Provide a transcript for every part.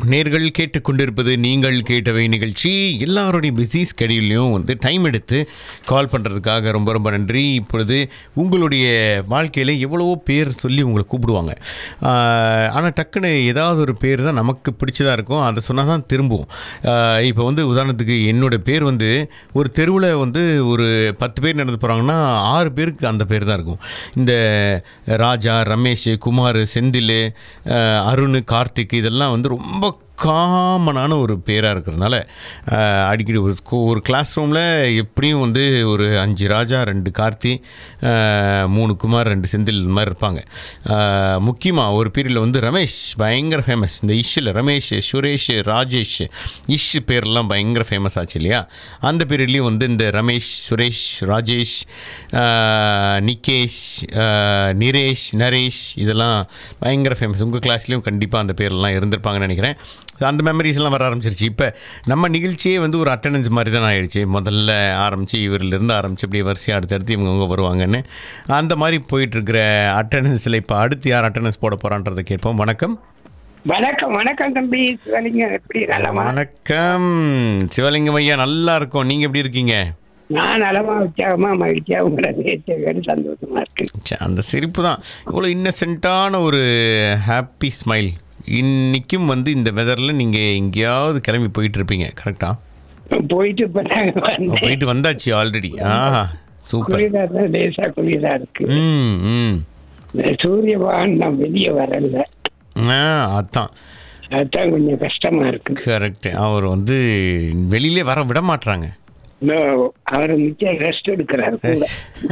நேர்கள் கேட்டுக்கொண்டிருப்பது நீங்கள் கேட்டவை நிகழ்ச்சி எல்லாருடைய பிஸி ஸ்கெடியூல்லையும் வந்து டைம் எடுத்து கால் பண்ணுறதுக்காக ரொம்ப ரொம்ப நன்றி இப்பொழுது உங்களுடைய வாழ்க்கையில் எவ்வளவோ பேர் சொல்லி உங்களை கூப்பிடுவாங்க ஆனால் டக்குன்னு ஏதாவது ஒரு பேர் தான் நமக்கு பிடிச்சதாக இருக்கும் அதை சொன்னால் தான் திரும்புவோம் இப்போ வந்து உதாரணத்துக்கு என்னோட பேர் வந்து ஒரு தெருவில் வந்து ஒரு பத்து பேர் நடந்து போகிறாங்கன்னா ஆறு பேருக்கு அந்த பேர் தான் இருக்கும் இந்த ராஜா ரமேஷ் குமார் செந்தில் அஹ், அருண் கார்த்திக் இதெல்லாம் வந்து ரொம்ப காமனான ஒரு பேராக இருக்கிறதுனால அஹ், அடிக்கடி ஒரு ஸ்கூ ஒரு கிளாஸ் ரூமில் எப்படியும் வந்து ஒரு அஞ்சு ராஜா ரெண்டு கார்த்தி அஹ், மூணு குமார் ரெண்டு செந்தில் இந்த மாதிரி இருப்பாங்க முக்கியமாக ஒரு பீரியடில் வந்து ரமேஷ் பயங்கர ஃபேமஸ் இந்த இஷ்ஷில் ரமேஷ் சுரேஷ் ராஜேஷ் இஷ் பேர்லாம் பயங்கர ஃபேமஸ் ஆச்சு இல்லையா அந்த பீரியட்லேயும் வந்து இந்த ரமேஷ் சுரேஷ் ராஜேஷ் அஹ், நிகேஷ் அஹ், நிரேஷ் நரேஷ் இதெல்லாம் பயங்கர ஃபேமஸ் உங்கள் கிளாஸ்லேயும் கண்டிப்பாக அந்த பேர்லாம் இருந்திருப்பாங்கன்னு நினைக்கிறேன் அந்த மெமரிஸ் எல்லாம் வர ஆரம்பிச்சிருச்சு இப்போ நம்ம நிகழ்ச்சியே வந்து ஒரு அட்டண்டன்ஸ் மாதிரி தான் ஆயிடுச்சு முதல்ல ஆரம்பித்து இவரிலிருந்து ஆரம்பித்து இப்படி வரிசையாக அடுத்தடுத்து இவங்க வருவாங்கன்னு அந்த மாதிரி போயிட்டுருக்கிற அட்டண்டன்ஸில் இப்போ அடுத்து யார் அட்டண்டன்ஸ் போட போகிறான்றதை கேட்போம் வணக்கம் வணக்கம் வணக்கம் தம்பி சிவலிங்க எப்படி நலமா வணக்கம் சிவலிங்கம் ஐயா நல்லா இருக்கோம் நீங்கள் எப்படி இருக்கீங்க நான் நலமா உற்சாகமா மகிழ்ச்சியா உங்களை நேற்று சந்தோஷமா இருக்கு ச்சே, அந்த சிரிப்பு தான் இவ்வளோ இன்னசென்ட்டான ஒரு ஹாப்பி ஸ்மைல் இன்றைக்கும் வந்து இந்த வெதரில் நீங்கள் எங்கேயாவது கிளம்பி போயிட்டு இருப்பீங்க கரெக்டாக போயிட்டு இப்ப நாங்க வந்தேன் போயிட்டு வந்தாச்சு ஆல்ரெடி ஆஹா சூப்பர் குளிரா தான் லேசா குளிரா இருக்கு ம் ம் இந்த சூரிய பகவான் நான் வெளியே வரல ஆ அதான் அதுதான் கொஞ்சம் கஷ்டமா இருக்கு கரெக்டு அவர் வந்து வெளியிலே வர விட மாட்றாங்க இன்னும் அவர் மிச்சம் ரெஸ்ட் எடுக்கிறாரு கூட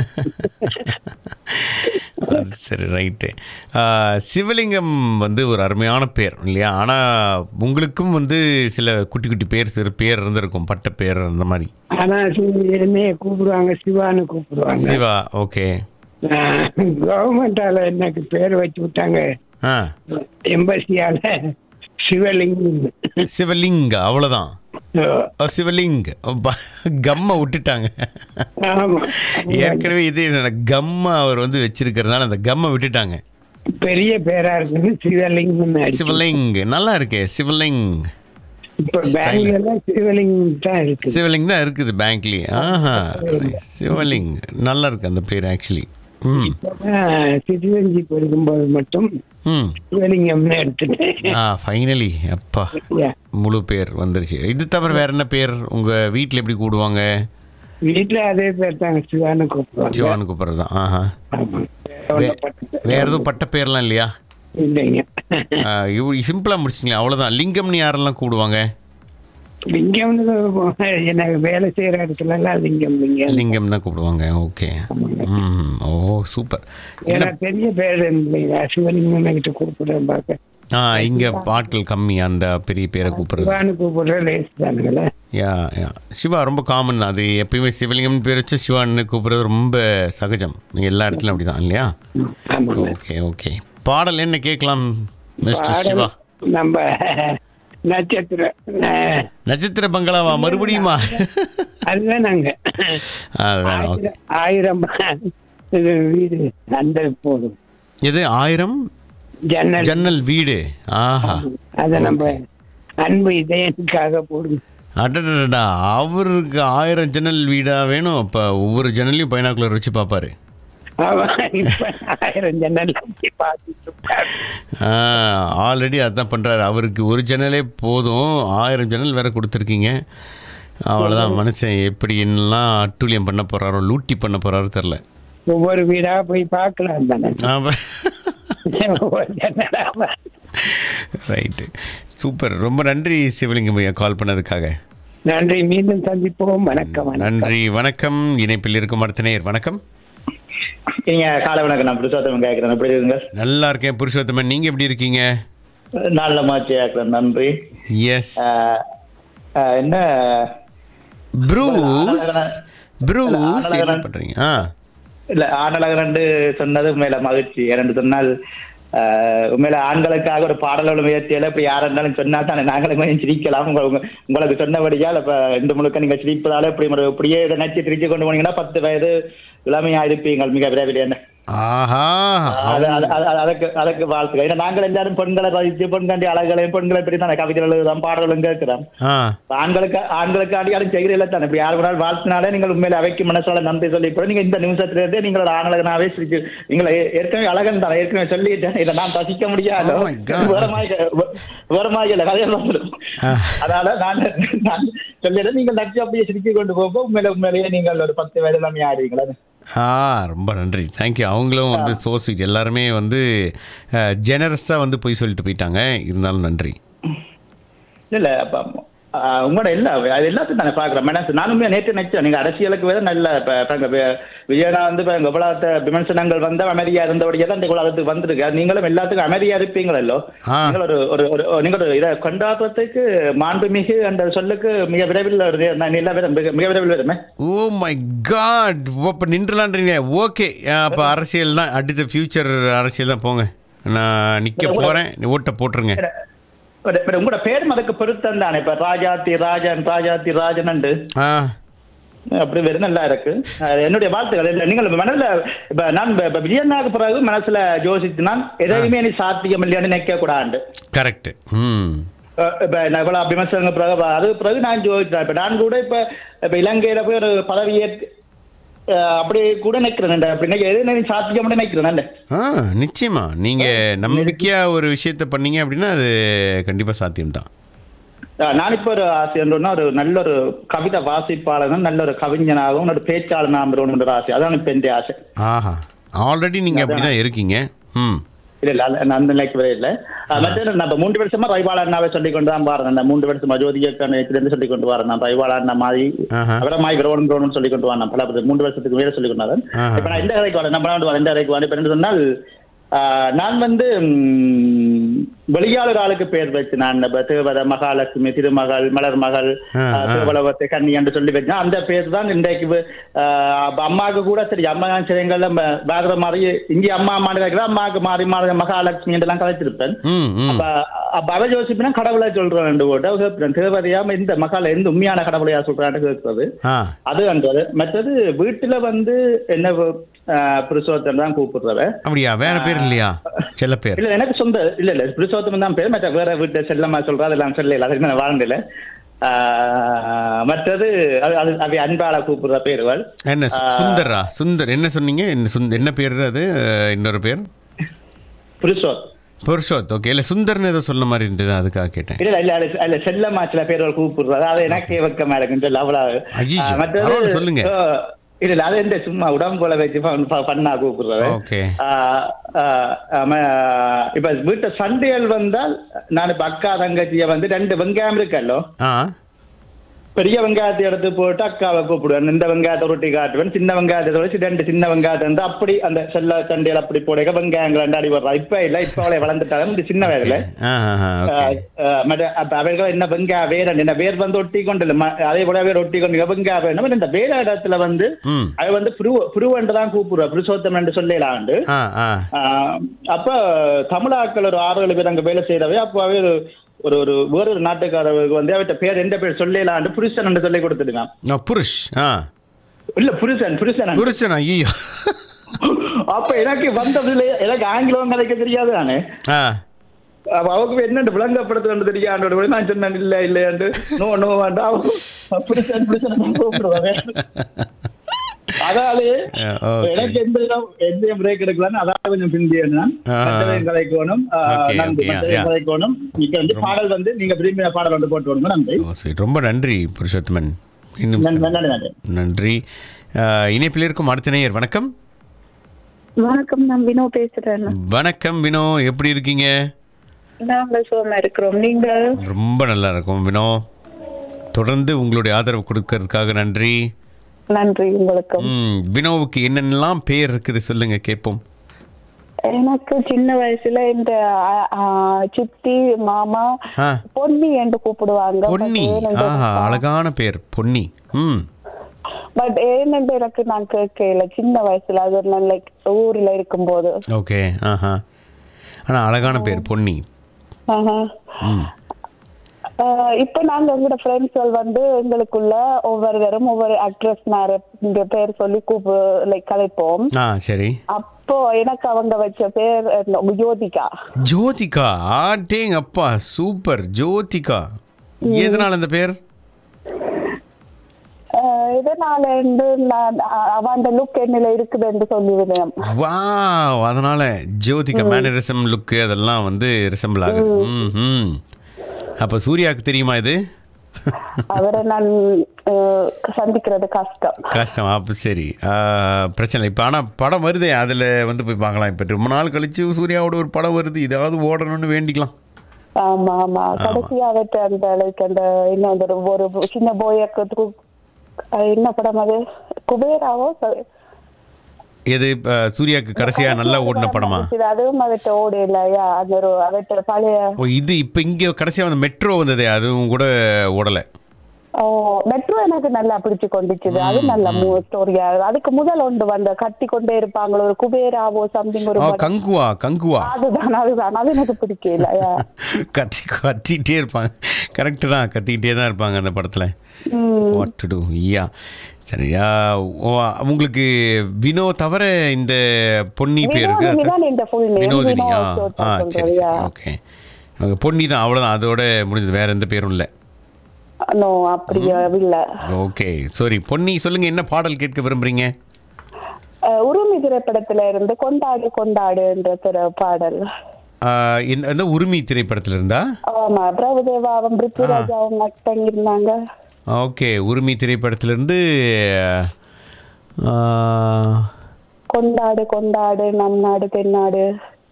அது சரி ரைட்டு சிவலிங்கம் வந்து ஒரு அருமையான பேர் இல்லையா ஆனால் உங்களுக்கும் வந்து சில குட்டி குட்டி பேர் சிறு பேர் இருந்திருக்கும் பட்ட பேர் அந்த மாதிரி ஆனா சி- என்னைய கூப்பிடுவாங்க சிவான்னு கூப்பிடுவாங்க சிவா ஓகே கவர்மெண்டால எனக்கு பேர் வச்சு விட்டாங்க ஆ எம்பசியால சிவலிங்கம் சிவலிங்க அவ்வளோதான் ஓ, சிவலிங் ப- கம்மை விட்டுட்டாங்க ஆமா ஏற்கனவே இதே கம்மை அவர் வந்து வச்சிருக்கிறதுனால அந்த கம்மை விட்டுட்டாங்க பெரிய பேரா இருக்குது சிவலிங்கம் சிவலிங் நல்லா இருக்கே சிவலிங் இப்ப பேங்க்ல எல்லாம் சிவலிங்கம் தான் இருக்குது சிவலிங் தான் இருக்குது பேங்க்லேயே ஆஹா சிவலிங் நல்லா இருக்கு அந்த பேர் ஆக்சுவலி ம் சிவஞ்சி படிக்கும்போது மட்டும் ம் சிவலிங்கம்னு எடுத்துட்டேன் ஆ ஃபைனலி அப்பா Yeah. முழு பேர் வந்துருச்சு இது தவிர வேற என்ன பேர் உங்க வீட்டில் எப்படி கூடுவாங்க வீட்டுல அதே பேர் தான் சிவான்னு கூப்பிடுவாங்க சிவானு கூப்பிட்றது தான் ஆஹா ஆமா. வே- வேற எதுவும் பட்ட பேர்லாம் இல்லையா இல்லைங்க சிம்பிளாக முடிச்சிங்களா அவ்வளோதான் லிங்கம்னு யாரெல்லாம் கூடுவாங்க லிங்கம்னு எனக்கு வேலை செய்யற இடத்துல எல்லாம் லிங்கம் லிங்கம் லிங்கம் தான் கூப்பிடுவாங்க ஓகே ம் ஓ சூப்பர் ஏன்னா பெரிய பேர் இல்லையா சிவலிங்கம் கிட்ட கூப்பிடுறேன் பார்க்க ஆ இங்கே ஆட்கள் கம்மி அந்த பெரிய பேரை கூப்பிடுறது சிவான்னு கூப்பிடுற லேஸ் தானுங்களே யா யா சிவா ரொம்ப காமன் அது எப்பயுமே சிவலிங்கம்னு பேர் வச்சு சிவான்னு கூப்பிடுறது ரொம்ப சகஜம் எல்லா இடத்துலையும் அப்படி தான் இல்லையா ஆமாங்க ஓகே ஓகே பாடல் என்ன கேட்கலாம் மிஸ்டர் சிவா நம்ம நட்சத்திரம் அஹ், நட்சத்திர பங்களாவா மறுபடியுமா அதுதான் நாங்க அது வேணாம் ஓகே ஆயிரம் ஆயிரம் இது வீடு அந்த போதும் எது ஆயிரம் ஜன்னல் ஜன்னல் வீடு ஆஹா அத நம்ம அன்பு இதயத்துக்காக போடுங்க அடடடா அவருக்கு ஆயிரம் ஜன்னல் வீடா வேணும் அப்போ ஒவ்வொரு ஜன்னலையும் பைனாக்குலர் வச்சு பார்ப்பாரு அவன் இப்ப ஆயிரம் ஜன்னல் போய் பார்த்துட்டு இருப்பாரு. ஆல்ரெடி அதான் பண்ணுறாரு அவருக்கு ஒரு ஜன்னலே போதும் ஆயிரம் ஜன்னல் வேற கொடுத்துருக்கீங்க அவ்வளோதான் மனுஷன் எப்படி என்னெல்லாம் அட்டூழியம் பண்ண போகிறாரோ லூட்டி பண்ண போகிறாரோ தெரில ஒவ்வொரு வீடா போய் பார்க்கலாம் தானே ஒவ்வொரு ஜன்னலா பா- ரைட்டு சூப்பர் ரொம்ப நன்றி சிவலிங்கம் ஐயா கால் பண்ணதுக்காக நன்றி மீண்டும் சந்திப்போம் வணக்கம் வணக்கம் நன்றி வணக்கம் இணைப்பில் இருக்கும் அடுத்த நேர் வணக்கம் நீங்க காலை வணக்கம் நான் புருஷோத்தமன் கேட்கிறேன் எப்படி இருக்குங்க நல்லா இருக்கேன் புருஷோத்தமன் நீங்கள் எப்படி இருக்கீங்க நல்ல மாச்சு கேட்கிறேன் நன்றி எஸ் ஆஹ், ஆஹ், என்ன ப்ரூஸ் ப்ரூஸ் என்ன ஆனழகன். பண்ணுறீங்க ஆ இல்ல ஆண்டழகன் சொன்னது உண்மையில மகிழ்ச்சி ஏன்னு சொன்னால் ஆஹ், உண்மையில ஆண்களுக்காக ஒரு பாடலோட முயற்சியில இப்படி யாரா இருந்தாலும் சொன்னா தானே நாங்களும் கொஞ்சம் சிரிக்கலாம் உங்க- உங்க- உங்களுக்கு சொன்னபடியால் இப்ப இந்த முழுக்க நீங்க சிரிப்பதால இப்படி ஒரு இப்படியே இதை நச்சு திருச்சி கொண்டு போனீங்கன்னா பத்து வயது இளமையா இருப்பீங்கள் மிக விரைவில் என்ன ஆஹா அது- அது- அது- அது- அதுக்கு அதுக்கு வாழ்த்துக்கள் ஏன்னா நாங்கள் எல்லாரும் பெண்களை பதிச்சு பெண்காண்டி அழகளையும் பெண்களை பற்றி தானே கவிதைகள் எழுதுறோம் பாடல்களும் கேட்கிறோம் ஆ ஆண்களுக்கு ஆண்களுக்கு அடியாரும் செய்கிறீங்கள தானே இப்படி யார் ஒரு நாள் வாழ்த்தினாலே நீங்கள் உண்மையில அவைக்கு மனசால நன்றி சொல்லி கூட நீங்க இந்த நிமிஷத்துல இருந்தே நீங்கள் ஒரு ஆணழகனாவே சிரிச்சு நீங்களை ஏ- ஏற்கனவே அழகன் தானே ஏற்கனவே சொல்லிட்டேன் இதை நான் ரசிக்க முடியாது Oh my God. வேற மாதிரி வேற மாதிரி இல்ல கதையில் வந்துடும் ஆ. அதனால நான் நான் சொல்லிடுறேன் நீங்கள் நச்சு அப்படியே சிரிச்சு கொண்டு போகும்போது உண்மையில உண்மையிலேயே நீங்கள் ஒரு பத்து வயது எல்லாமே ஆடுவீங்களா ஆ ரொம்ப நன்றி தேங்க்யூ அவங்களும் வந்து சோ ஸ்வீட் எல்லாருமே வந்து ஜெனரஸாக வந்து போய் சொல்லிட்டு போயிட்டாங்க இருந்தாலும் நன்றி இல்ல அப்ப ஆஹ் உங்களோட எல்லா அது எல்லாத்தையும் தானே பாக்குறேன் மேடம் நானுமே நேற்று நினைச்சேன் நீங்க அரசியலுக்கு வேற நல்ல இப்ப பாருங்க, வி- விஜயனா வந்து இப்ப எவ்வளவு விமர்சனங்கள் வந்து அமைதியா இருந்தபடியே தான் இந்த உலகத்துக்கு வந்திருக்கு அது நீங்களும் எல்லாத்துக்கும் அமைதியா இருப்பீங்களோ ஆ. நீங்கள் ஒரு ஒரு ஒரு ஒரு- நீங்கள் ஒரு இதை கொண்டாடுறதுக்கு மாண்புமிகு அந்த சொல்லுக்கு மிக விரைவில் ஒரு நி- நில விர- மிக மிக விரைவில் வருமே ஓ மை காட் இப்போ நின்றுலான்றீங்க ஓகே அப்போ அரசியல் தான் அடுத்த ஃப்யூச்சர் அரசியல் தான் போங்க நான் நிற்க போகிறேன் ஓட்டை போட்டுருங்க ஒரு- ஒரு உங்களோட பேரும் அதுக்கு பொருத்தம் தானே இப்ப ராஜாத்தி ராஜன் ராஜாத்தி ராஜன் ஆ அப்படி வெறும் நல்லா இருக்கு அஹ் என்னுடைய வாழ்த்துக்கள் இல்ல, நீங்கள் மனதுல இப்ப நான் இப்ப- இப்ப விஜயனாக்கு பிறகு மனசுல யோசித்து நான் எதையுமே நீ சாத்தியம் இல்லையான்னு நினைக்க கூடாது கரெக்ட் ம் அஹ் இப்ப நான் இவ்வளவு விமர்சனங்க பிறகு அது பிறகு நான் யோசிச்சேன் இப்ப நான் கூட இப்ப இப்ப இலங்கையில போய் ஒரு பதவியே அப்படி கூட நிக்கிறேன் அப்படி நினைக்க- எது நீ சாத்தியம் நினைக்கிறேன் ஆ நிச்சயமா நீங்கள் நம்பிக்கையாக ஒரு விஷயத்தை பண்ணீங்க அப்படின்னா அது கண்டிப்பாக சாத்தியம்தான் அஹ் நான் இப்ப ஒரு ஆசை என்னன்னா ஒரு நல்ல ஒரு கவிதை வாசிப்பாளனும் நல்ல ஒரு கவிஞனாகவும் ஒரு பேச்சாளனாக ஒரு ஆசை அதான் இப்ப என் ஆசை ஆஹா ஆல்ரெடி நீங்கள் அப்படி தான் இருக்கீங்க ம் இல்ல இல்ல அந்த- அந்த நிலைக்கு வரை இல்ல அஹ் மற்றது நம்ம மூன்று வருஷமா ரைவாள அண்ணாவை சொல்லி கொண்டு தான் பாருங்க நான் மூன்று வருஷமா ஜோதிகத்திலிருந்து சொல்லி கொண்டு வரேன் நான் ரைவாள அண்ணா மாதிரி ஆஹா. அவரை மாதிரி கிரௌண்ட் கிரௌண்ட் சொல்லி கொண்டு வரேன் பல பல மூன்று வருஷத்துக்கு மேல சொல்லி கொண்டு வரேன் ஆஹா. இப்ப நான் இந்த கதைக்கு வரேன் நம்ம வரேன் இந்த கதைக்கு வரேன் இப்ப என்ன சொன்னால் ஆஹ், நான் வந்து ம், வெளியாளர் ஆளுக்கு பெயர் வச்சு நான் இப்ப தேவத மகாலட்சுமி திருமகள் மலர் மகள் ஆ, ஆஹ், ஆ. திருவளவத்தை கண்ணி என்று சொல்லி வச்சேன் அந்த பேர் தான் இன்றைக்கு ஆஹ், அப்ப அம்மாவுக்கு கூட சரி அம்மா சிலைங்கள்ல வேற மாதிரி இங்கே அம்மா அம்மான்னு கேட்கிறேன் அம்மாவுக்கு மாறி மாறி மகாலட்சுமி என்றெல்லாம் கதைச்சிருப்பேன் ம் ம் அப்ப அப்ப அவ யோசிப்பினா கடவுளை சொல்றேன் ரெண்டு போட்டு அவ கேட்கிறேன் தேவதையாம இந்த மகால எந்த உண்மையான கடவுளையா சொல்றான்னு கேட்கறது ஆ அது அன்றது மற்றது வீட்டுல வந்து என்ன ஆஹ், புருஷோத்தம் தான் கூப்பிடுறவ அப்படியா வேற பேர் இல்லையா செல்ல பேர் இல்ல எனக்கு சொந்த இல்ல இல்ல புருஷோத்தம் தான் பேர் மற்ற வேற வீட்டு செல்லம்மா சொல்றா அதெல்லாம் சொல்லல அதுக்கு நான் வாழ்ந்தில ஆஹ், மற்றது அது அது அவை அன்பால கூப்பிடுற பேருகள் என்ன சு- சுந்தரா சுந்தர் என்ன சொன்னீங்க என்ன சுந்த என்ன பேர் அது அஹ், இன்னொரு பேர் புருஷோத் புருஷோத் ஓகே இல்லை சுந்தர்னு ஏதோ சொல்ல மாதிரி இருந்தது அதுக்காக கேட்டேன் இல்ல இல்ல அது இல்ல செல்லம்மா சில பேர்கள் கூப்பிடுறது அது எனக்கே வெக்கமா இருக்குன்னு சொல்லி அவ்வளவு ஐயையோ, ஆஹ், மற்றது பரவாயில்ல, சொல்லுங்க. ஆஹ், இல்ல இல்ல அது எந்த சும்மா உடம்போல வச்சு பண்- ப- பண்ணா கூப்பிடுறது ஓகே ஆஹ், ஆஹ், ஆமா, இப்ப வீட்டு சண்டைகள் வந்தால் நான் இப்ப அக்கா தங்கச்சிய வந்து ரெண்டு வெங்காயம் இருக்கல்லோ ஆ பெரிய வெங்காயத்தை எடுத்து போட்டு அக்காவை கூப்பிடுவேன் இந்த வெங்காயத்தை ரொட்டி காட்டுவேன் சின்ன வெங்காயத்தை வச்சு ரெண்டு சின்ன வெங்காயத்தை வந்து அப்படி அந்த செல்ல சண்டையில் அப்படி போடுக வெங்காயங்கள் ரெண்டு அடி வர்றா இப்ப இல்ல இப்ப அவளை வளர்ந்துட்டாங்க இந்த சின்ன வயதுல ஆ ஆ ஓகே ஆஹ், ஆஹ், மற்ற அப்ப அவர்கள் என்ன வெங்காய வேர் என்ன வேர் வந்து ஒட்டி கொண்டு இல்ல ம- அதே போல வேர் ஒட்டி கொண்டு வெங்காய வேணும் இந்த வேற இடத்துல வந்து ம் அவ வந்து புரு புருவன்று தான் கூப்பிடுவா புருஷோத்தம் என்று சொல்லலாண்டு ஆ ஆ ஆஹ் அப்ப தமிழாக்கள் ஒரு ஆறு ஏழு பேர் அங்க வேலை செய்யறவை அப்போ அவை ஒரு ஒரு ஒரு வேறொரு நாட்டுக்காரருக்கு வந்து அவர்கிட்ட பேர் எந்த பேர் சொல்லலாண்டு புருஷன் என்று சொல்லி கொடுத்துடுங்க ஆ, புருஷ் ஆ இல்ல புருஷன் புருஷன் புருஷன் ஐயோ அப்ப எனக்கு வந்ததுல எனக்கு ஆங்கிலம் கதைக்க தெரியாது நானு ஆ அப்ப அவங்க என்னண்டு விளங்கப்படுத்துறது தெரியாண்டு கூட நான் சொன்னேன் இல்ல இல்லையாண்டு நோ நோ வேண்டாம் அவங்க புருஷன் புருஷன் கூப்பிடுவாங்க அதாவது Yeah, okay. எனக்கு எந்த இடம் எந்த பிரேக் எடுக்கலாம்னு அதாவது கொஞ்சம் பிந்தியன் நான் Ah. மற்றதையும் கலைக்கணும் Okay, நன்றி okay, yeah, மற்றதையும் yeah. கலைக்கணும் இங்க வந்து பாடல் வந்து நீங்க விரும்பின பாடல் வந்து போட்டு விடுங்க நன்றி ஓ சரி ரொம்ப நன்றி புருஷோத்தமன் இன்னும் நன்றி நன்றி நன்றி நன்றி ஆ, இணைப்பில் இருக்கும் அடுத்த நேயர் வணக்கம் வணக்கம் நான் வினோ பேசுறேன் வணக்கம் வினோ எப்படி இருக்கீங்க நாங்க சுகமா இருக்கிறோம் நீங்க ரொம்ப நல்லா இருக்கும் வினோ தொடர்ந்து உங்களுடைய ஆதரவு கொடுக்கறதுக்காக நன்றி நன்றி உங்களுக்கு ம், வினோவுக்கு என்னென்னலாம் பேர் இருக்குது சொல்லுங்க கேட்போம் எனக்கு சின்ன வயசுல இந்த அ, அ, சித்தி மாமா ஆ பொன்னி என்று கூப்பிடுவாங்க பொன்னி ஆஹா அழகான பேர் பொன்னி ம் பட் ஏனென்று எனக்கு நான் கேட்கல சின்ன வயசுல அது நான் லைக் ஊர்ல இருக்கும்போது ஓகே ஆஹா ஆனால் அழகான பேர் பொன்னி ஆஹா. ம் ஆஹ் இப்ப நாங்க எங்களோட ஃப்ரெண்ட்ஸ்கள் வந்து எங்களுக்குள்ள ஒவ்வொருவரும் ஒவ்வொரு ஆக்ட்ரஸ் இங்க பேர் சொல்லி கூப்பு லைக் கலைப்போம் ஆ சரி அப்போ எனக்கு அவங்க வச்ச பேர் அஹ், ஜோதிகா ஜோதிகா ஆட்டேங்க அப்பா சூப்பர் ஜோதிகா எதனால அந்த பேர் ஆஹ் இதனால வந்து நான் அ- அவன் லுக் என்னில இருக்குது என்று சொல்லிவிடுவேன் வா அதனால ஜோதிகா மேனரிசம் லுக்கு அதெல்லாம் வந்து ரிசம்பிள் ஆகுது ம் அப்போ சூர்யாவுக்கு தெரியுமா இது அவரை நான் ஆஹ், சந்திக்கிறது கஷ்டம் கஷ்டம் அப்போ சரி ஆ, பிரச்சனை இல்லை இப்போ ஆனால் படம் வருதே அதில் வந்து போய் பார்க்கலாம் இப்போ ரொம்ப நாள் கழிச்சு சூர்யாவோட ஒரு படம் வருது இதாவது ஓடணும்னு வேண்டிக்கலாம் ஆமா ஆமா கடைசியா அவர்கிட்ட அந்த லைக் அந்த இன்னும் அந்த ஒரு ஒரு சின்ன போயக்கு என்ன படம் அது குபேராவோ sorry. எது இப்போ சூர்யாவுக்கு கடைசியாக நல்லா ஓடின படமா இது அதுவும் அவர்கிட்ட ஓடு இல்லையா அந்த ஒரு அவர்கிட்ட பழைய ஓ இது இப்போ இங்கே கடைசியாக வந்து மெட்ரோ வந்ததே அதுவும் கூட ஓடலை ஓ மெட்ரோ எனக்கு நல்லா பிடிச்சு கொண்டுச்சுது அது நல்ல ஸ்டோரியா அதுக்கு முதல் ஒன்று வந்த கட்டி கொண்டே இருப்பாங்களோ ஒரு குபேராவோ சம்திங் ஒரு ஆ படம். கங்குவா கங்குவா அதுதான் அதுதான் அது எனக்கு பிடிக்கல யா. கத்தி கத்திக்கிட்டே இருப்பாங்க கரெக்டு தான் கத்திக்கிட்டே தான் இருப்பாங்க அந்த படத்தில் ம். வாட் டு டூ ஐயா சரியா ஓ, உங்களுக்கு வினோ தவிர இந்த பொன்னி பேருக்கு வினோதினி தான் இந்த full name. வினோதினி ஆ வினோ ஆ சொல்றது, சரி சரி yeah. ஓகே பொன்னி தான் அவ்வளோதான் அதோட முடிஞ்சது வேற எந்த பேரும் இல்லை நோ அப்படியா இல்ல ஓகே சாரி பொன்னி சொல்லுங்க என்ன பாடல் கேட்க விரும்புறீங்க அஹ், உருமி திரைப்படத்துல இருந்து கொண்டாடு கொண்டாடு என்ற திரை பாடல் ஆ, இந்த இந்த உரிமை திரைப்படத்தில் இருந்தா ஆமா பிரபுதேவாவும் பிருத்விராஜாவும் நட்டங்க இருந்தாங்க ஓகே உரிமை திரைப்படத்திலிருந்து ஆ, கொண்டாடு கொண்டாடு நம் நாடு தென்னாடு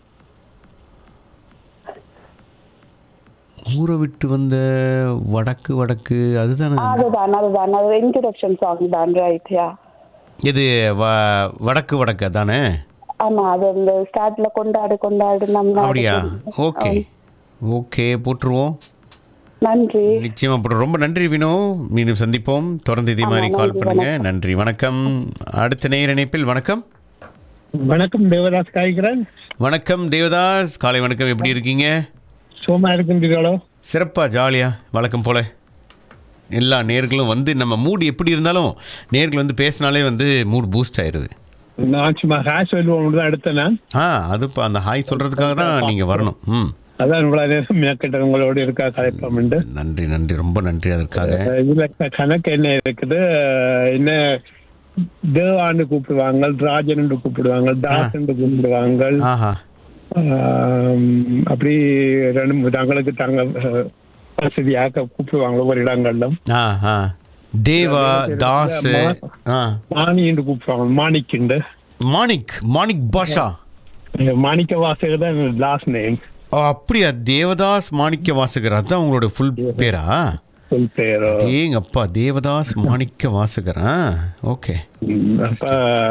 ஊரை விட்டு வந்த வடக்கு வடக்கு அதுதானே அதுதான் அதுதான் அது இன்ட்ரடக்ஷன் சாங் தான் ரைட் யா இது வ வடக்கு வடக்கு அதானே ஆமா அது அந்த ஸ்டார்ட்ல கொண்டாடு கொண்டாடு நம் நாடு அப்படியா தென்னாடு. ஓகே ஓகே போட்டுருவோம் நன்றி நிச்சயமா போட்டுருவோம் ரொம்ப நன்றி வினோ மீண்டும் சந்திப்போம் தொடர்ந்து இதே மாதிரி கால் பண்ணுங்க நன்றி வணக்கம் அடுத்த நேர இணைப்பில் வணக்கம் வணக்கம் தேவதாஸ் காய்கிறேன் வணக்கம் தேவதாஸ் காலை வணக்கம் எப்படி இருக்கீங்க சோமா இருக்கின்றீர்களோ சிறப்பா ஜாலியா வழக்கம் போல எல்லா நேர்களும் வந்து நம்ம மூட் எப்படி இருந்தாலும் நேர்கள் வந்து பேசினாலே வந்து மூட் பூஸ்ட் ஆயிருது நான் சும்மா ஹேஷ் சொல்லுவோம் தான் எடுத்தேன் ஆ அது இப்போ அந்த ஹாய் சொல்றதுக்காக தான் நீங்க வரணும் ம் அதான் இவ்வளவு நேரம் மேற்கிட்ட உங்களோட இருக்கா கலைப்பம் நன்றி நன்றி ரொம்ப நன்றி அதற்காக இதுல க- கணக்கு என்ன இருக்குது என்ன தேவான்னு கூப்பிடுவாங்க ராஜன் கூப்பிடுவாங்க தாசன் கூப்பிடுவாங்க ஆஹா ஆம், அப்படி ரெண்டு மூணு தங்களுக்கு தங்க அஹ், வசதியாக கூப்பிடுவாங்க ஒவ்வொரு இடங்கள்ல ஆ ஆ தேவா தாஸ் ஆ மாணி என்று கூப்பிடுவாங்க மாணிக்குண்டு மாணிக் மாணிக் பாஷா மாணிக்க வாசகர் தான் லாஸ்ட் நேம் ஓ அப்படியா தேவதாஸ் மாணிக்க வாசகர் அதான் உங்களோட ஃபுல் பேரா சொல் பேரோ ஏங்க அப்பா தேவதாஸ் மாணிக்க வாசகர் ஆ ஓகே ம், அப்ப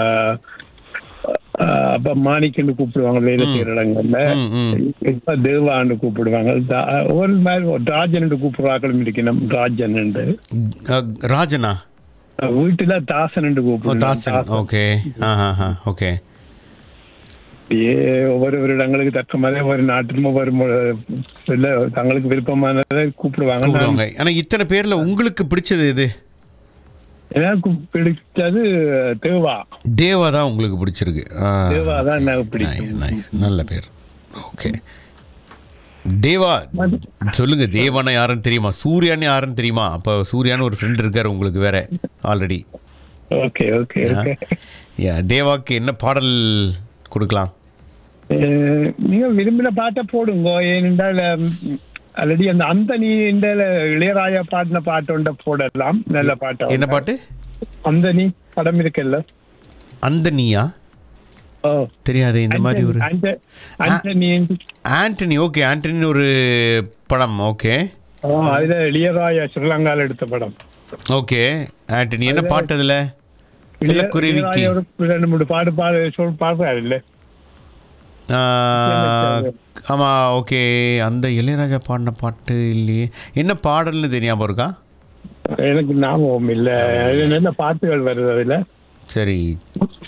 அஹ், அப்ப மாணிக்கன்னு கூப்பிடுவாங்க வேலை செய்யற இடங்கள்ல ம், ம். இப்ப தேவான்னு கூப்பிடுவாங்க தா- ஒரு மாதிரி ஒரு ராஜன் கூப்பிடுறாங்களும் இருக்கணும் ராஜன் அஹ், ராஜனா வீட்டுல தாசன் ஓ கூப்பிடுவாங்க தாசன் ஓகே ஆ ஆ ஆ ஓகே அப்படியே ஒவ்வொரு ஒரு இடங்களுக்கு தக்க மாதிரி ஒரு நாட்டிலும் ஒவ்வொரு மொ- இல்ல தங்களுக்கு விருப்பமானதை கூப்பிடுவாங்க நான் கூப்பிடுவாங்க ஆனா இத்தனை பேர்ல உங்களுக்கு பிடிச்சது எது எனக்கு பிடிச்சது தேவா தேவா தான் உங்களுக்கு பிடிச்சிருக்கு ஆ. தேவா தான் எனக்கு Nice, பிடிக்கும் nice. நல்ல பேர் ஓகே தேவா சொல்லுங்க தேவானா யாருன்னு தெரியுமா சூர்யான்னு யாருன்னு தெரியுமா அப்போ சூர்யான்னு ஒரு ஃப்ரெண்ட் இருக்காரு உங்களுக்கு வேற already okay okay okay yeah தேவாக்கு என்ன பாடல் கொடுக்கலாம் அஹ் நீங்க விரும்பின பாட்டை போடுங்க ஏனென்றால் ஆல்ரெடி அந்த அந்தனி இந்த இளையராஜா பாடின பாட்டு ஒன்றை போடலாம் நல்ல பாட்டு என்ன பாட்டு அந்தனி படம் இருக்குல்ல அந்த நீயா ஓ தெரியாது இந்த மாதிரி ஒரு அந்த- ஆண்டனி ஆண்டனி ஓகே ஆண்டனின்னு ஒரு படம் ஓகே ஓ, அதுல இளையராஜா ஸ்ரீலங்கால எடுத்த படம் ஓகே ஆண்டனி என்ன பாட்டு அதுல இளக்குருவிக்கு இளையராஜா ஒரு ரெண்டு மூணு பாடு பாடு சொல் பாடுறாரு இல்ல ஆ, ஆமா ஓகே அந்த இளையராஜா பாடின பாட்டு இல்லையே என்ன பாடல்னு தெரியாம இருக்கா எனக்கு ஞாபகம் இல்ல அது நல்ல பாட்டுகள் வருது அதுல சரி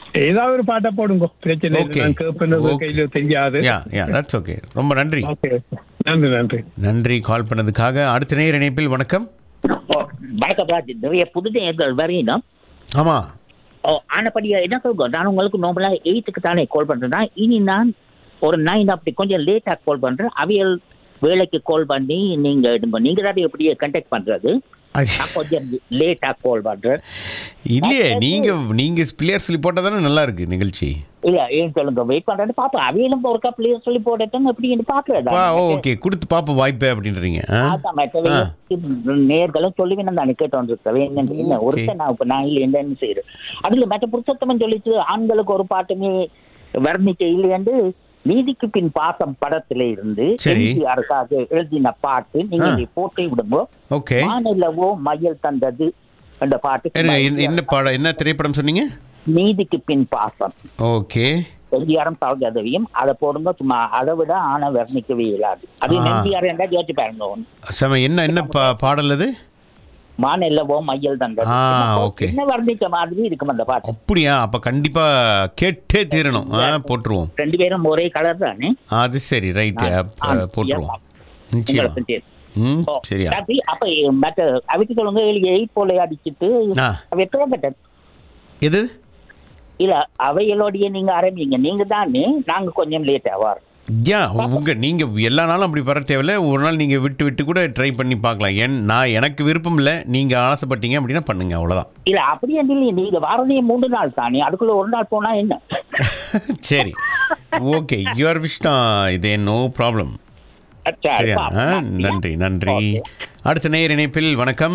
ஏதாவது ஒரு பாட்டை போடுங்க பிரச்சனை இல்லை Okay. நான் கேட்பது Okay. கையில தெரியாது யா யா தட்ஸ் ஓகே ரொம்ப நன்றி ஓகே நன்றி நன்றி நன்றி கால் பண்ணதுக்காக அடுத்த நேர் இணைப்பில் வணக்கம் ஓ, வணக்கம் ராஜ் நிறைய புது நேயர்கள் வரையினோம் ஆமா ஓ ஆனப்படியா என்ன சொல்லுங்க நான் உங்களுக்கு நார்மலா எயித்துக்கு தானே கால் பண்றேன்னா இனி நான் ஒரு நைன் அப்படி கொஞ்சம் லேட்டா கால் பண்றேன் அவியல் வேலைக்கு கால் பண்ணி நீங்க எடுங்க நீங்க தான் எப்படியே கண்டக்ட் பண்றது அது- நான் கொஞ்சம் லேட்டா கால் பண்றேன் இல்லையே நீங்க நீங்க பிளேயர் சொல்லி போட்டா தானே நல்லா இருக்கு நிகழ்ச்சி இல்ல ஏன் சொல்லுங்க வெயிட் பண்றேன்னு பாப்பா அவியலும் ஒரு கப் சொல்லி போட்டுட்டு எப்படின்னு பாக்குறதா வா ஓகே கொடுத்து பாப்ப வாய்ப்பு அப்படின்றீங்க ஆ? அதான் மற்றவை ஆ. நேர்களும் சொல்லி நான் கேட்டு வந்திருக்கேன் என்ன என்ன Okay. ஒருத்தன் நான் இப்ப நான் இல்லை என்னன்னு செய்யறேன் அதுல மற்ற புருஷத்தமன் சொல்லிச்சு ஆண்களுக்கு ஒரு பாட்டுமே வர்ணிக்க இல்லையென்று நீதிக்கு பின் பாசம் படத்துல இருந்து சரி. எம்ஜிஆருக்காக எழுதின பாட்டு நீங்க ஆ. இதை போட்டு விடுங்க ஓகே மாநிலவோ மயில் தந்தது அந்த பாட்டு இருங்க, என்ன- என்ன பாடம் என்ன திரைப்படம் சொன்னீங்க நீதிக்கு பின் பாசம் ஓகே எம்ஜிஆரும் சௌஜாதவியும் அதை போடுங்க சும்மா அதை விட ஆனா வர்ணிக்கவே இயலாது அது ஆ. எம்ஜிஆர் என்றா யோசிச்சு பாருங்க ஒண்ணு. சம என்ன என்ன பா- பாடல் அது மாநிலவோ மையல் தந்தது ஆ, என்ன okay. என்ன வர்ணிக்க மாதிரி இருக்கும் அந்த பாட்டு அப்படியா அப்ப கண்டிப்பா கேட்டே தீரணும் ஆ போட்டுருவோம் ரெண்டு பேரும் ஒரே கலர் தானே அது சரி ரைட்டு ஆ, போட்டுருவோம் உங்களுக்கு நிச்சயம் தெரியும். ம் ஓ, சரியா சரி, அப்ப மற்ற அவிட்டு சொல்லுங்க எயிட் போல அடிச்சிட்டு ஆ. அவ எத்தனை பெட்டர் எது இல்ல அவைகளோடைய நீங்க ஆரம்பிங்க நீங்க தானே நாங்க கொஞ்சம் லேட் ஆவார் ஏன் உங்க நீங்க எல்லா நாளும் அப்படி வர தேவையில்ல ஒரு நாள் நீங்க விட்டு விட்டு கூட ட்ரை பண்ணி பார்க்கலாம் ஏன் நான் எனக்கு விருப்பம் இல்லை நீங்க ஆசைப்பட்டீங்க அப்படின்னா பண்ணுங்க அவ்வளவுதான் இல்ல அப்படி இல்லையே நீங்க வாரதே மூணு நாள் தானே அதுக்குள்ள ஒரு நாள் போனா என்ன சரி ஓகே யுவர் விஷ் தான் இதே நோ ப்ராப்ளம் சரி, சரியா ஆ, பாப்போம். நன்றி நன்றி Okay. அடுத்த நேயர் இணைப்பில் வணக்கம்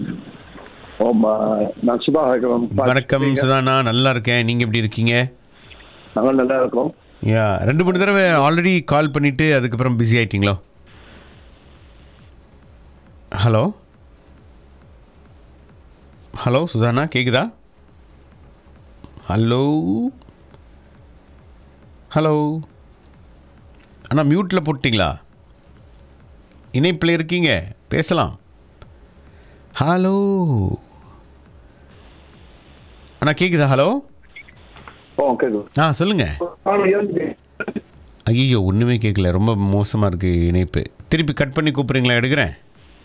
ஆமா நான் சுபாகரம் வணக்கம் சுதானா நல்லா இருக்கேன் நீங்க எப்படி இருக்கீங்க நாங்கள் நல்லா இருக்கோம் யா ரெண்டு மூணு தடவை ஆல்ரெடி கால் பண்ணிட்டு அதுக்கப்புறம் பிஸி ஆயிட்டீங்களோ ஹலோ ஹலோ சுதானா கேக்குதா ஹலோ ஹலோ அண்ணா மியூட்டில் போட்டிங்களா இணைப்பில் இருக்கீங்க பேசலாம் ஹலோ அண்ணா கேக்குதா ஹலோ ஓ கேட்குது ஆ சொல்லுங்க ஐயோ ஒன்றுமே கேட்கல ரொம்ப மோசமாக இருக்குது இணைப்பு திருப்பி கட் பண்ணி கூப்பிட்றீங்களா எடுக்கிறேன்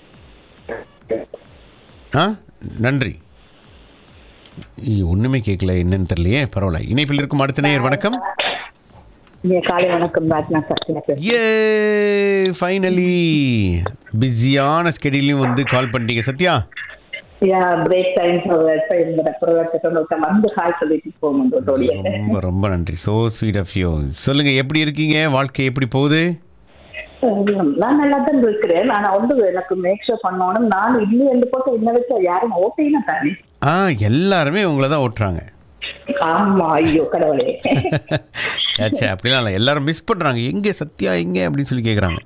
ஆ நன்றி ஐயோ ஒன்றுமே கேட்கல என்னன்னு தெரியலையே பரவாயில்ல இணைப்பில் இருக்கும் அடுத்த நேயர் வணக்கம் காலை வணக்கம் ராஜ்னா சார் ஏ ஃபைனலி பிஸியான ஸ்கெடியூலையும் வந்து கால் பண்ணிட்டீங்க சத்யா யா பிரேக் டைம் இந்த புறவட்டத்தை வந்து ஹாய் சொல்லிட்டு போகணும் தோடிய ரொம்ப ரொம்ப நன்றி ஸோ ஸ்வீட் ஆஃப் யூ சொல்லுங்கள் எப்படி இருக்கீங்க வாழ்க்கை எப்படி போகுது நான் நல்லா தான் இருக்கிறேன் ஆனா வந்து எனக்கு மேக் ஷோ பண்ணணும் நான் இல்லை என்று போட்டு என்ன வச்சா யாரும் ஓட்டினா தானே ஆ எல்லாருமே உங்களை தான் ஓட்டுறாங்க ஆமா ஐயோ கடவுளே சே சே அப்படிலாம் இல்லை எல்லாரும் மிஸ் பண்ணுறாங்க எங்கே சத்யா எங்கே அப்படின்னு சொல்லி கேட்குறாங்க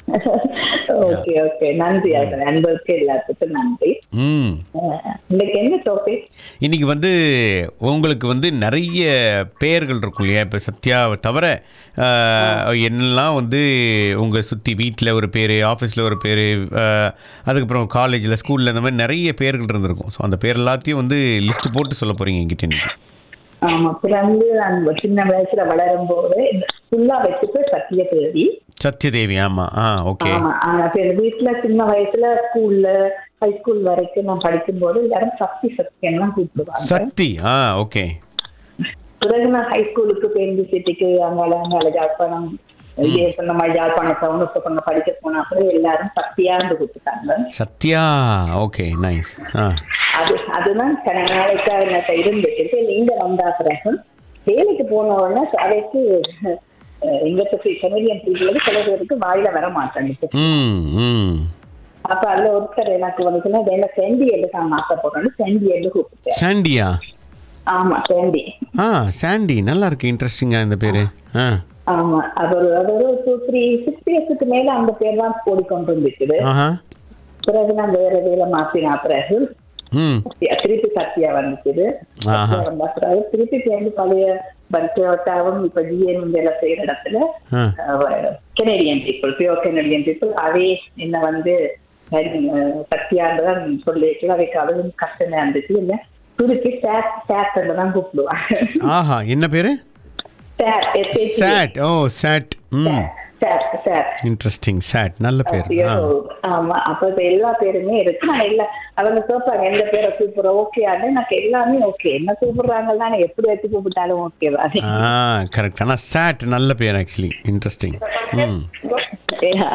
ஓகே ஓகே நன்றி அது நண்பருக்கு எல்லாத்துக்கும் நன்றி ம் அஹ், இன்னைக்கு என்ன டாபிக் இன்னைக்கு வந்து உங்களுக்கு வந்து நிறைய பெயர்கள் இருக்கும் இல்லையா இப்போ சத்யாவை தவிர ஆஹ், என்னெல்லாம் வந்து உங்கள் சுற்றி வீட்டில் ஒரு பேர் ஆஃபீஸில் ஒரு பேர் அதுக்கப்புறம் காலேஜில் ஸ்கூலில் இந்த மாதிரி நிறைய பேர்கள் இருந்திருக்கும் ஸோ அந்த பேர் எல்லாத்தையும் வந்து லிஸ்ட் போட்டு சொல்ல போகிறீங்க என்கிட்ட இன்னைக்கு ஆமா பிறந்து அந்த சின்ன வயசுல வளரும் போது ஃபுல்லா வச்சுட்டு சத்திய தேதி சத்யதேவி ஆமாம் ஆ ஓகே ஆமா ஆனா இப்ப எங்க வீட்டுல சின்ன வயசுல ஸ்கூல்ல ஹை ஸ்கூல் வரைக்கும் நான் படிக்கும்போது எல்லாரும் சக்தி சத்தியம்லாம் கூப்பிடுவாங்க சக்தி ஆ ஓகே பிறகு நான் ஹை ஸ்கூலுக்கு பேருந்து சிட்டிக்கு அங்கால அங்கால ஜாழ்ப்பாணம் இதே சொன்ன மாதிரி ஜாழ்ப்பாணம் சவுண்ட் சொன்ன படிக்க போனா கூட எல்லாரும் சக்தியாண்டு கொடுத்துட்டாங்க சத்யா ஓகே நைஸ் ஆ அது அதுதான் சில நாளைக்கா எனக்கு இருந்துச்சு நீங்க வந்தா பிறகு வேலைக்கு போன உடனே அதைக்கு இங்கிலீஷ் கனடியன் பீப்புளுக்கு சில பேருக்கு வாயில வர மாட்டேங்குது ம் ம் அப்ப அதுல ஒருத்தர் எனக்கு வந்துச்சுன்னா வேலை செண்டி எடுத்து நான் ஆசைப்படுறேன்னு செண்டி எடுத்து கூப்பிட்டேன் சாண்டியா ஆமா செண்டி ஆ சாண்டி நல்லா இருக்கு இன்ட்ரெஸ்டிங்காக இந்த பேர் ஆ ஆமா அது ஒரு அது ஒரு டூ த்ரீ சிக்ஸ் இயர்ஸுக்கு மேல அந்த பேர் தான் ஓடிக்கொண்டு இருந்துச்சு ஆஹா பிறகு நான் வேற வேலை மாத்தினா பிறகு ம் திருப்பி சத்யா வந்துச்சு ஆஹா. சத்யா வந்தா பிறகு திருப்பி சேர்ந்து பழைய பர்கேட்டாவும் இப்ப ஜிஎன் வேலை செய்யற இடத்துல ஆ Canadian people pure Canadian people அதே என்ன வந்து அஹ், சத்யான்றதான் சொல்லிட்டு அவைக்கு அதுவும் கஷ்டமா இருந்துச்சு இல்ல சுருக்கி சாட் சாட் தான் கூப்பிடுவாங்க ஆஹா என்ன பேரு சாட் எஸ்ஏடி சாட் ஓ சாட் ம் சாட் சாட் இன்ட்ரெஸ்டிங் சாட் நல்ல பேர் ஐயோ, ஆ ஆமா அப்ப இப்ப எல்லா பேருமே இருக்கு நான் எல்லா அவங்க கேட்பாங்க எந்த பேரை கூப்பிடுற ஓகே ஆண்டு எனக்கு எல்லாமே ஓகே என்ன கூப்பிடுறாங்க தானே எப்படி வச்சு கூப்பிட்டாலும் ஓகே தான் ஆ கரெக்ட் ஆனால் சாட் நல்ல பேர் ஆக்சுவலி இன்ட்ரெஸ்டிங் ம் Yeah.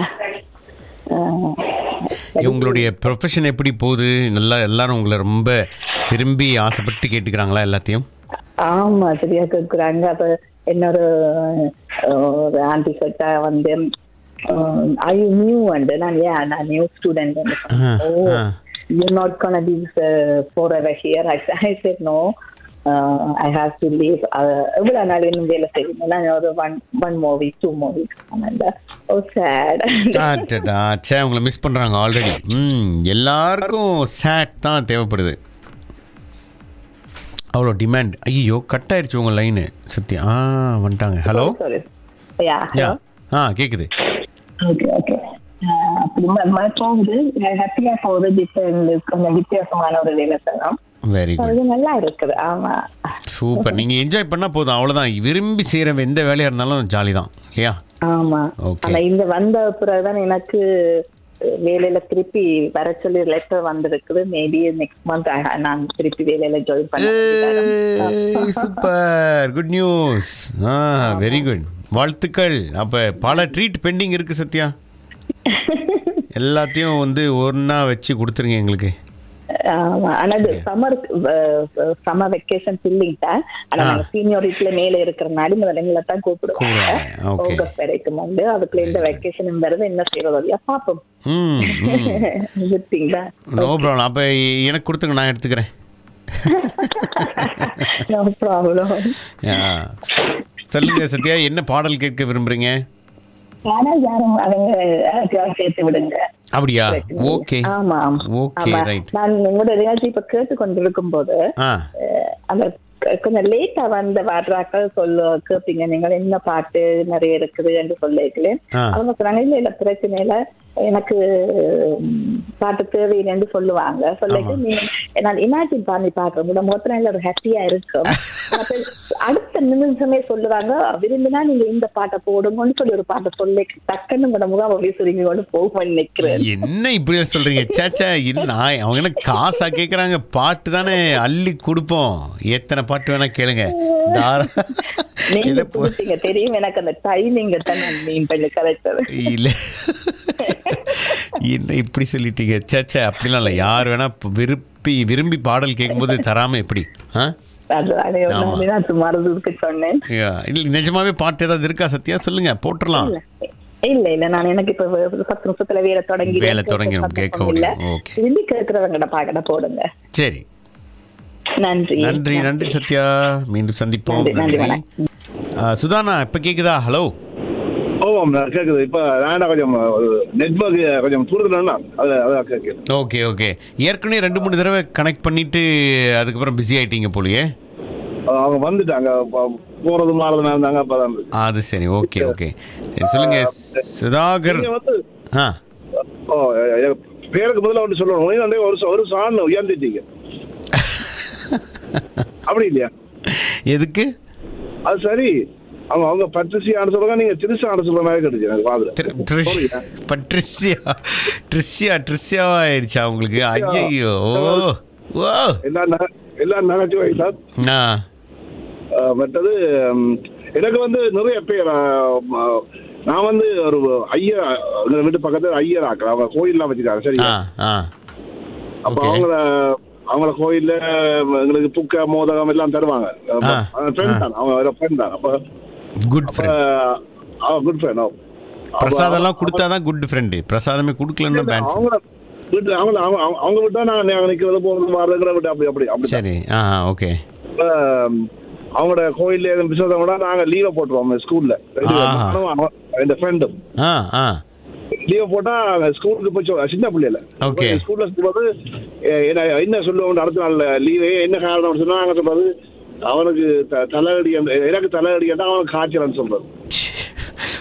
ஆஹ் உங்களுடைய ப்ரொஃபஷன் எப்படி போகுது நல்லா எல்லாரும் உங்களை ரொம்ப விரும்பி ஆசைப்பட்டு கேட்டுக்கிறாங்களா எல்லாத்தையும் ஆமா சரியா கேட்குறாங்க அப்ப என்னோட அஹ், ஒரு ஆண்டி கிட்ட வந்து ஐ நியூ அண்ட் நான் ஏன் நான் நியூ ஸ்டூடெண்ட் ஆ, ஓ ஆ. You not can be for ever here I I said no I have to leave எவ்வளவு நாள் இன்னும் வேலை செய்யணும் நான் ஒரு one one more week two more week oh sad அடடா, ச்சே உங்களை மிஸ் பண்ணுறாங்க ஆல்ரெடி ம் எல்லாருக்கும் சாட் தான் தேவைப்படுது அவ்வளோ டிமாண்ட் ஐயோ கட் ஆயிடுச்சு உங்கள் லைனு சத்யா ஆ வந்துட்டாங்க ஹலோ சாரி யா யா ஆ கேட்குது ஓகே ஓகே அப்படி ம- ம- போகுது ஹாப்பியா போகுது டிஃபரெண்ட் கொஞ்சம் வித்தியாசமான ஒரு வேலை செய்யலாம் வெரி குட் அது நல்லா இருக்குது ஆமா சூப்பர் நீங்கள் என்ஜாய் பண்ணால் போதும் அவ்வளோதான் விரும்பி செய்கிற எந்த வேலையாக இருந்தாலும் ஜாலி தான் இல்லையா ஆமா Okay. ஆனா இந்த வந்த பிறகுதான் எனக்கு அஹ், வேலையில திருப்பி வர சொல்லி லெட்டர் வந்திருக்குது மேபி நெக்ஸ்ட் மந்த் நான் திருப்பி வேலையில ஜாயின் பண்ண சூப்பர் குட் நியூஸ் ஆ வெரி குட் வாழ்த்துக்கள் அப்போ பல ட்ரீட் பெண்டிங் இருக்குது சத்யா எல்லாத்தையும் வந்து ஒன்றா வச்சு கொடுத்துருங்க எங்களுக்கு ஆமா ஆனா இது சம்மர் சம்மர் வெக்கேஷன் இல்லைங்க ஆனா ஆ. நாங்க சீனியாரிட்டில மேல இருக்கிறனால முதல்ல எங்களை தான் கூப்பிடுவாங்க கூப்பிடுவாங்க, okay. ஆகஸ்ட் வரைக்கும் வந்து அதுக்குள்ள இந்த வெக்கேஷன் வருது என்ன செய்யறது இல்லையா பாப்போம் ம் ம் குட் திங் தான் நோ ப்ராப்ளம் அப்போ எனக்கு கொடுத்துங்க நான் எடுத்துக்கிறேன் நோ ப்ராப்ளம் ஆ. சொல்லுங்க சத்யா என்ன பாடல் கேட்க விரும்புறீங்க ஆனா யாரும் அவங்க யாருக்காவது சேர்த்து விடுங்க அப்படியா ஓகே ஆமா ஆமா ஓகே ஆமா. ரைட் நான் உங்களோட நிகழ்ச்சி இப்ப கேட்டு கொண்டிருக்கும் போது ஆ அஹ், அந்த க- கொஞ்சம் லேட்டா வந்த வாட்ராக்கள் சொல்ல கேப்பீங்க நீங்கள் என்ன பாட்டு நிறைய இருக்குது என்று சொல்லிக்கல ஆ. அவங்க சொன்னாங்க இல்ல இல்ல பிரச்சனை இல்ல எனக்கு ம், பாட்டு தேவையில்லைன்னு சொல்லுவாங்க சொல்லிட்டு நீ நான் இமேஜின் பண்ணி பாக்குறேன் உங்களோட முகத்துல நல்ல ஒரு ஹாப்பியா இருக்கும் அப்ப அடுத்த நிமிஷமே சொல்லுவாங்க விரும்பினா நீங்க இந்த பாட்டை போடுங்கன்னு சொல்லி ஒரு பாட்டை சொல்லி டக்குன்னு உங்களோட முகம் அப்படியே சுருங்கி கொண்டு போகும் நிக்கிறேன் என்ன இப்படி சொல்றீங்க சேச்சா இல்ல நான் அவங்க என்ன காசா கேக்குறாங்க பாட்டு தானே அள்ளி கொடுப்போம் எத்தனை பாட்டு வேணா கேளுங்க தாரா நீங்க இல்ல போ- கொடுத்தீங்க தெரியும் எனக்கு அந்த டைமிங் தான் நான் மீன் பண்ணி கரெக்டது இல்ல என்ன இப்படி சொல்லிட்டீங்க சேச்சா அப்படிலாம் இல்லை யார் வேணா ப- விரும்பி விரும்பி பாடல் கேட்கும்போது தராம எப்படி ஆ அது அதே ஒரு ஆமா. நாள் நான் சும்மா இருந்ததுக்கு சொன்னேன் யா, இல்ல நிஜமாவே பாட்டு ஏதாவது இருக்கா சத்யா சொல்லுங்க போட்டுடலாம் இல்ல இல்ல இல்ல நான் எனக்கு இப்ப ஒரு பத்து நிமிஷத்துல வேலை தொடங்கி வேலை தொடங்கிரும், கேட்க இல்ல முடியும். Okay. விரும்பி கேட்கிறவங்கட பாக்கட போடுங்க சரி நன்றி நன்றி நன்றி சத்யா மீண்டும் சந்திப்போம் நன்றி, நன்றி, நன்றி ஆ, சுதானா இப்ப கேக்குதா ஹலோ ஓ கேக்குது இப்ப நான் கொஞ்சம் நெட்வொர்க் கொஞ்சம் தூரத்துலன்னா அது அதான் கேட்குது ஓகே ஓகே ஏற்கனவே ரெண்டு மூணு தடவை கனெக்ட் பண்ணிட்டு அதுக்கப்புறம் பிஸி ஆயிட்டீங்க போலயே அவங்க வந்துட்டாங்க ப- போறது மாறது இருந்தாங்க அப்பதான் அது சரி ஓகே ஓகே சரி சொல்லுங்க சுதாகர் நீங்க வந்து ஆ ஓ எ- பேருக்கு முதல்ல ஒன்று சொல்லணும் நீங்க வந்து ஒரு ச- ஒரு சாண் உயர்ந்துட்டீங்க அப்படி இல்லையா எதுக்கு அது சரி அவங்க அவங்க பட்ரிசி ஆட சொல்றாங்க நீங்க திருசா ஆட சொல்ற மாதிரி கிடைச்சு எனக்கு ட்ரி- பாதுல ட்ரிஷ்- பட்ரிஷியா ட்ரிஷியா ட்ரிஷியாவா ஆயிடுச்சா உங்களுக்கு ஐயோ ஓ எல்லாம் நகை எல்லாம் நகைச்சுவை சார் ஆ அஹ் மற்றது ம், எனக்கு வந்து நிறைய பேர் அஹ், ம- நான் வந்து ஒரு ஐயர் எங்க வீட்டு பக்கத்துல ஐயர் ஆக்கிறேன் அவங்க கோயில்லாம் வச்சுக்காங்க சரி ஆ ஆ அப்ப ஓகே அவங்கள அவங்கள கோயில்ல எங்களுக்கு புக்க மோதகம் எல்லாம் தருவாங்க ஆ, ஃப்ரெண்ட் தான் அவங்க ஃப்ரெண்ட் தான் அப்ப குட் அப்ப ஃப்ரெண்ட் குட் ஃப்ரெண்ட் பிரசாதம்லாம் கொடுத்தாதான் குட் ஃப்ரெண்டு பிரசாதமே கொடுக்கலன்னா பேட் அவங்க வீட்டு அவங்க அவங்க அவங்க விட்டா நான் நாங்க நிக்கிறது போறது மாறுங்கிற விட்டு அப்படி அப்படி அப்படி சரி ஆ ஓகே அப்ப, அவங்களோட கோயில்ல எதுவும் விசேஷம் கூட நாங்க லீவை போட்டுருவோம் ஸ்கூல்ல ஆஹா. என் ஃப்ரெண்டும் ஆ ஆ லீவ் போட்டா ஸ்கூலுக்கு போய் சொ- சின்ன பிள்ளைல Okay. ஸ்கூல்ல போது என்ன என்ன சொல்லுவோம் அடுத்த நாள் லீவே என்ன காரணம் சொன்னா நாங்க சொல்றது அவனுக்கு த- தலையடி அந்த- எனக்கு தலையடி கேட்டா அவனுக்கு காய்ச்சல்னு சொல்றது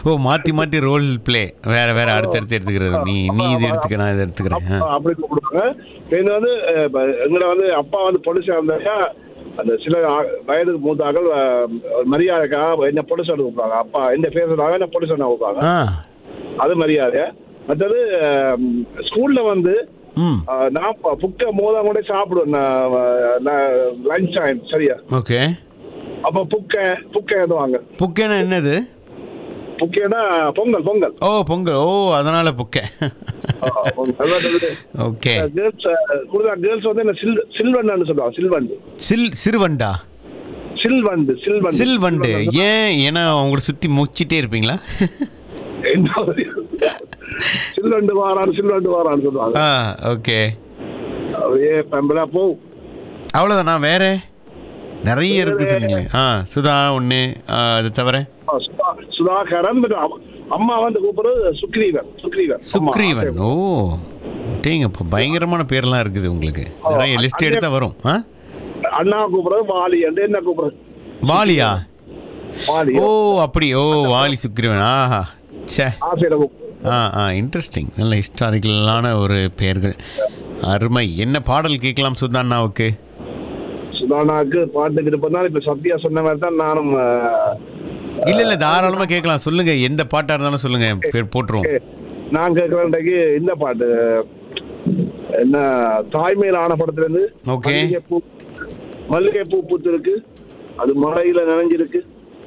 ஓ மாற்றி மாற்றி ரோல் ப்ளே வேற வேற அடுத்தடுத்து எடுத்துக்கிறது நீ நீ இது எடுத்துக்க நான் இதை எடுத்துக்கிறேன் ஆ. அப்பா அப்படி கூப்பிடுவாங்க இது வந்து அஹ், இப்ப எங்களை வந்து அப்பா வந்து பொலிசா இருந்தாக்கா அந்த சில ஆ- வயதுக்கு மூத்தாக்கள் அஹ், ஒரு மரியாதைக்காக என்ன பொலிசா கூப்பிடுவாங்க அப்பா என்ன பேசுறாங்க என்ன பொலிசா கூப்பிடுவாங்க ஆ அது மரியாதை மற்றது அஹ், ஸ்கூல்ல வந்து ம் அஹ், நான் ப- புக்க மோத கூட சாப்பிடுவேன் லஞ்ச் டைம் சரியா ஓகே அப்ப புக்க புக்க எழுதுவாங்க புக்கேனா என்னது புக்கேனா பொங்கல் பொங்கல் ஓ பொங்கல் ஓ அதனால புக்கே அஹ், பொங்கல். அதாவது ஓகே கேர்ள்ஸ் குடுதா கேர்ள்ஸ் வந்து என்ன சில் சில்வண்டான்னு சொல்லுவாங்க சில்வண்டு சில் சிறுவண்டா சில்வண்டு சில்வண்டு சில்வண்டு ஏன் ஏன்னா அவங்கள சுற்றி முச்சிட்டே இருப்பீங்களா என்ன சில்வண்டு வாரான் சில்வண்டு வாரான்னு சொல்லுவாங்க ஆ ஓகே அப்படியே பம்பலா போ அவ்வளோதானா வேற நிறைய இருக்கு சொன்னீங்களே ஆ சுதா ஒன்று அது தவிர சுதா- சுதாகரன் மற்றும் அம்மா- அம்மா வந்து கூப்பிடுறது சுக்ரீவன் சுக்ரீவன் சுக்ரீவன் ஓ டேங்க இப்போ பயங்கரமான பேர்லாம் இருக்குது உங்களுக்கு நிறைய லிஸ்ட் எடுத்தா வரும் ஆ அண்ணா கூப்பிடுறது வாலி என்று என்ன கூப்பிடுறது வாலியா வாலி ஓ அப்படி ஓ வாலி சுக்ரீவன் ஆஹா ச்சே ஆசையில கூப்பிடுறது ஆ ஆ இன்ட்ரெஸ்டிங் நல்ல ஹிஸ்டாரிக்கலான ஒரு பெயர்கள் அருமை என்ன பாடல் கேட்கலாம் சுதாண்ணாவுக்கு சுதானாக்கு பாட்டுக்கு இருப்பதுனால இப்ப சத்யா சொன்ன மாதிரி தான் நானும் அஹ், இல்ல இல்ல தாராளமா கேட்கலாம் சொல்லுங்க எந்த பாட்டா இருந்தாலும் சொல்லுங்க பேர் போட்டுருவோம் நான் கேட்கிறேன்றைக்கு இந்த பாட்டு என்ன தாய்மையில் ஆன படத்துல இருந்து Okay. மல்லிகை பூ மல்லிகை பூ பூத்து இருக்கு அது மழையில நனைஞ்சிருக்கு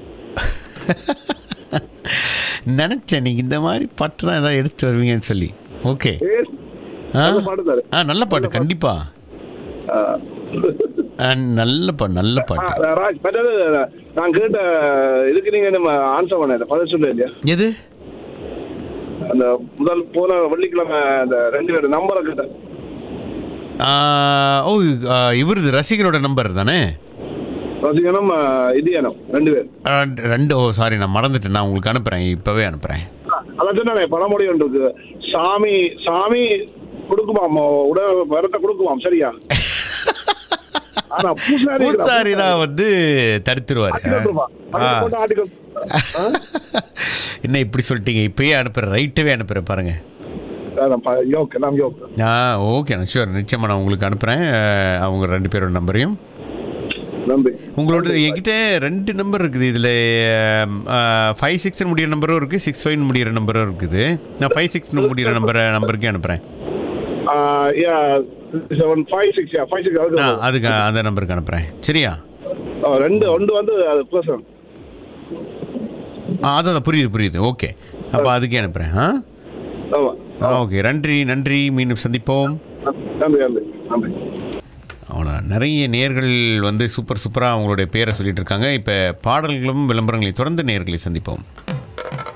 நினைச்சேன் நீங்க இந்த மாதிரி பாட்டு தான் ஏதாவது எடுத்து வருவீங்கன்னு சொல்லி ஓகே ஏ, ஆ அந்த பாட்டு தாரு ஆ நல்ல பாட்டு கண்டிப்பா ஆ, நல்ல பாட்டு நல்ல பாட்டு ராஜ் மற்றது நான் கேட்ட இதுக்கு நீங்க நம்ம ஆன்சர் பண்ண பதில் சொல்ல இல்லையா எது அந்த முதல் போன வெள்ளிக்கிழமை அந்த ரெண்டு பேரும் நம்பரை கேட்டேன் ஆ, ஓ ஆ, இவரது ரசிகரோட நம்பர் தானே ரசிகனும் இது ஏனம் ரெண்டு பேர் ஆ, ரெண்டு ஓ சாரி நான் மறந்துட்டேன் நான் உங்களுக்கு அனுப்புறேன் இப்பவே அனுப்புறேன் அதான் சொன்னேன் பழமொழி ஒன்று இருக்கு சாமி சாமி கொடுக்குமாம் உட வரத்தை கொடுக்குமாம் சரியா ஆனா பூசாரி பூசாரி தான் வந்து தடுத்துருவாரு ஆ. ஆர்டிகல் என்ன இப்படி சொல்லிட்டீங்க இப்பயே அனுப்புறேன் ரைட்டவே அனுப்புறேன் பாருங்க யோக் நாம் யோக் ஆ ஓகே ஷூர் நிச்சயமாக நான் உங்களுக்கு அனுப்புகிறேன் அவங்க ரெண்டு பேரோட நம்பரையும் நன்றி உங்களோட என்கிட்ட ரெண்டு நம்பர் இருக்குது இதில் ஃபைவ் சிக்ஸ் முடிகிற நம்பரும் இருக்குது சிக்ஸ் ஃபைவ் முடிகிற நம்பரும் இருக்குது நான் ஃபைவ் சிக்ஸ் முடிகிற நம்பரை நம்பருக்கே அனுப்புகிறேன் seven five six five six ஆ அதுக்கு அதுக்கு அந்த நம்பருக்கு அனுப்புகிறேன் சரியா ஆ, ரெண்டு ஒன்று வந்து அது பர்சன் ஆ அதான் புரியுது புரியுது ஓகே அப்போ அதுக்கே அனுப்புகிறேன் ஆ ஆமா ஆ ஓகே நன்றி நன்றி மீண்டும் சந்திப்போம் நன்றி நன்றி நன்றி அவ்வளோ நிறைய நேர்கள் வந்து சூப்பர் சூப்பராக அவங்களுடைய பேரை சொல்லிட்டு இருக்காங்க இப்போ பாடல்களும் விளம்பரங்களை தொடர்ந்து நேர்களை சந்திப்போம்